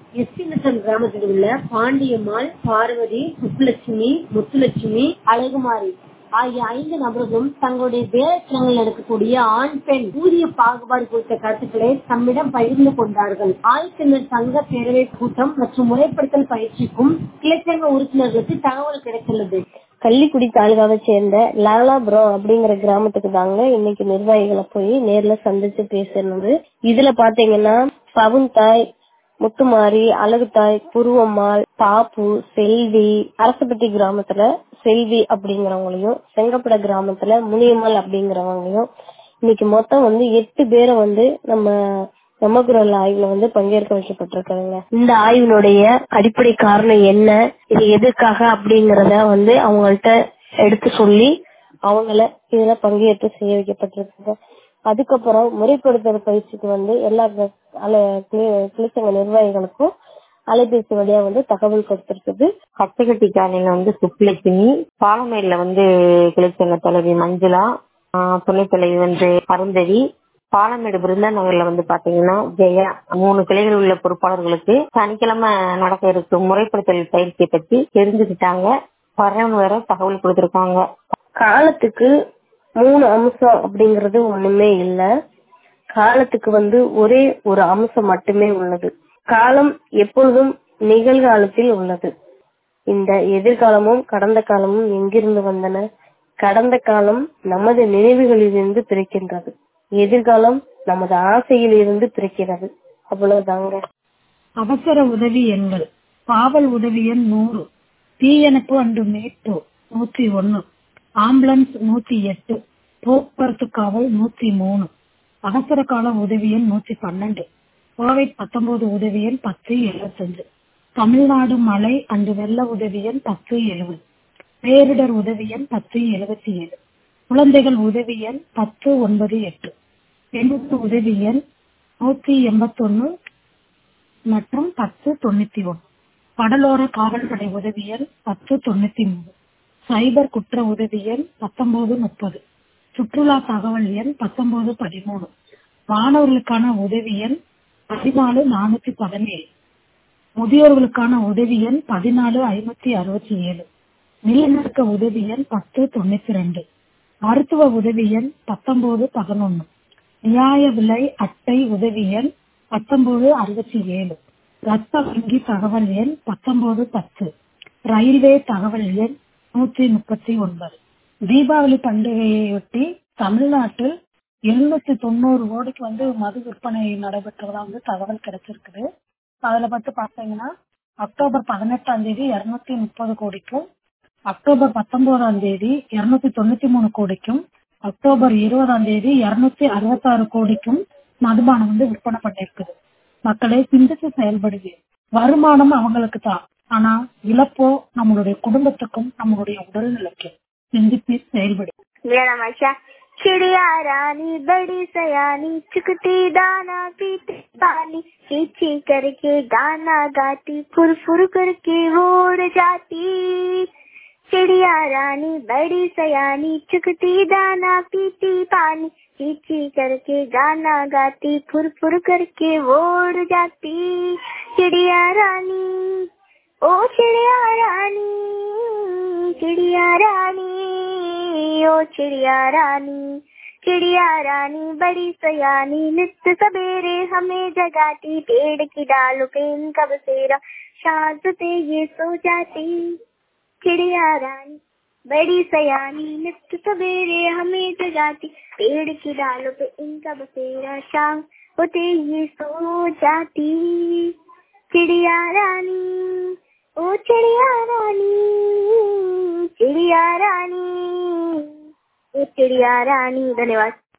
SP Natham கிராமத்தில் உள்ள பாண்டியம்மாள் பார்வதி சுப்புலட்சுமி முத்துலட்சுமி அழகுமாரி ஆகிய ஐந்து நபர்களும் தங்களுடைய வேலைத்தலங்களில் நடக்கக்கூடிய ஆண் பெண் ஊதிய பாகுபாடு குறித்த கருத்துக்களை தம்மிடம் பகிர்ந்து கொண்டார்கள் ஆழ்த்தினர் சங்க பேரவை கூட்டம் மற்றும் முறைப்படுத்தல் பயிற்சிக்கும் கிளைச்சங்க உறுப்பினர்களுக்கு தகவல் கிடைத்துள்ளது கள்ளிக்குடி தாலுகாவை சேர்ந்த லாலாபுரம் அப்படிங்கிற கிராமத்துக்கு தாங்க இன்னைக்கு நிர்வாகிகளை போய் நேர்ல சந்திச்சு பேசுனது இதுல பாத்தீங்கன்னா பவுன்தாய் முத்துமாரி அழகுத்தாய் புருவம்மாள் பாப்பு செல்வி அரசப்பட்டி கிராமத்துல செல்வி அப்படிங்கிறவங்களையும் செங்கப்பட கிராமத்துல முனியம்மாள் அப்படிங்கிறவங்களையும் இன்னைக்கு மொத்தம் வந்து எட்டு பேரை வந்து நம்ம நமக்குரல் ஆய்வுல வந்து பங்கேற்க வைக்கப்பட்டிருக்காங்க இந்த ஆய்வினுடைய அடிப்படை காரணம் என்ன இது எதுக்காக அப்படிங்கறத வந்து அவங்கள்ட்ட எடுத்து சொல்லி அவங்கள இதுல பங்கேற்று செய்ய வைக்கப்பட்டிருக்காங்க அதுக்கப்புறம் முறைப்படுத்தல் பயிற்சிக்கு வந்து எல்லா கிளிச்சங்க நிர்வாகிகளுக்கும் அலைபேசி வழியா வந்து தகவல் கொடுத்திருக்குது கச்சகட்டி காலையில வந்து சுப்புலட்சுமி பாலமேடுல வந்து கிளிச்சங்க தலைவி மஞ்சுளா துணைத் தலைவி வந்து அருந்ததி பாலமேடு பிருந்தா நகர்ல வந்து பாத்தீங்கன்னா ஜெயா மூணு கிளைகள் உள்ள பொறுப்பாளர்களுக்கு சனிக்கிழமை நடக்க இருக்கும் முறைப்படுத்தல் பயிற்சியை பத்தி தெரிஞ்சுக்கிட்டாங்க வரவன் வேற தகவல் கொடுத்திருக்காங்க காலத்துக்கு மூணு அம்சம் அப்படிங்கறது ஒண்ணுமே இல்ல காலத்துக்கு வந்து ஒரே ஒரு அம்சம் மட்டுமே உள்ளது காலம் எப்பொழுதும் நிகழ்காலத்தில் உள்ளது இந்த எதிர்காலமும் கடந்த காலமும் எங்கிருந்து வந்தன கடந்த காலம் நமது நினைவுகளிலிருந்து பிறக்கின்றது எதிர்காலம் நமது ஆசையில் இருந்து பிறக்கிறது அவ்வளவுதாங்க அவசர உதவி எண்கள் காவல் உதவி எண் நூறு தீயணைப்பு அன்று மீட்பு நூத்தி ஒன்னு ஆம்புலன்ஸ் நூத்தி எட்டு போக்குவரத்து காவல் நூத்தி மூணு அவசர கால உதவி எண் நூத்தி பன்னெண்டு கோவிட் பத்தொன்பது உதவி எண் பத்து எழுபத்தஞ்சு தமிழ்நாடு மழை அன்று வெள்ள உதவி எண் பத்து எழுபது பேரிடர் உதவி எண் பத்து எழுபத்தி ஏழு குழந்தைகள் உதவி எண் பத்து ஒன்பது எட்டு பெண்ணுக்கு உதவி எண் நூத்தி எண்பத்தொன்னு மற்றும் பத்து தொண்ணூத்தி ஒன்னு கடலோர காவல்படை உதவி எண் பத்து தொண்ணூத்தி மூணு சைபர் குற்ற உதவி எண் பத்தொன்பது முப்பது சுற்றுலா தகவல் எண் பத்தொன்பது பதிமூணு மாணவர்களுக்கான உதவி எண் பதினாலு நானூத்தி பதினேழு முதியோர்களுக்கான உதவி எண் பதினாலு ஐநூத்தி அறுபத்தி ஏழு நிலநடுக்க உதவி எண் பத்து தொண்ணூத்தி ரெண்டு மருத்துவ உதவி எண் பத்தொன்பது பதினொன்னு நியாய விலை அட்டை உதவி எண் பத்தொன்பது அறுபத்தி ஏழு ரத்த வங்கி தகவல் எண் பத்தொன்பது பத்து ரயில்வே தகவல் எண் நூற்றி முப்பத்தி ஒன்பது தீபாவளி பண்டிகையையொட்டி தமிழ்நாட்டில் எழுநூத்தி தொண்ணூறு கோடிக்கு வந்து மது விற்பனை நடைபெற்றதா வந்து தகவல் கிடைச்சிருக்குது அதுல பத்தி பாத்தீங்கன்னா அக்டோபர் பதினெட்டாம் தேதி இருநூத்தி முப்பது கோடிக்கும் அக்டோபர் பத்தொன்பதாம் தேதி இருநூத்தி தொண்ணூத்தி மூணு கோடிக்கும் அக்டோபர் இருபதாம் தேதி இருநூத்தி அறுபத்தி ஆறு கோடிக்கும் மதுபானம் வந்து விற்பனை பண்ணிருக்குது மக்களை சிந்தித்து செயல்படுது வருமானம் அவங்களுக்கு தான் ஆனா இழப்போ நம்மளுடைய குடும்பத்துக்கும் நம்மளுடைய உடல்நிலைக்கும் சிந்தித்து செயல்படு मेरा नमस्कार चिड़िया रानी बड़ी सयानी चुकती दाना पीती पानी चीची करके गाना गाती फुर फुर करके वो उड़ जाती चिड़िया रानी बड़ी सयानी चुकती दाना पीती पानी चीची करके गाना गाती फुर फुर करके वो उड़ जाती चिड़िया रानी ओ चिड़िया रानी चिड़िया रानी ओ चिड़िया रानी चिड़िया रानी बड़ी सयानी नित्य सवेरे हमें जगाती पेड़ की डालों पे इनका बसेरा शांत से ये सो जाती चिड़िया रानी बड़ी सयानी नित्य सवेरे हमें जगाती पेड़ की डालों पे इनका बसेरा शाम होते ये सो जाती चिड़िया रानी ओ चिड़िया रानी चिड़िया रानी ओ चिड़िया रानी धन्यवाद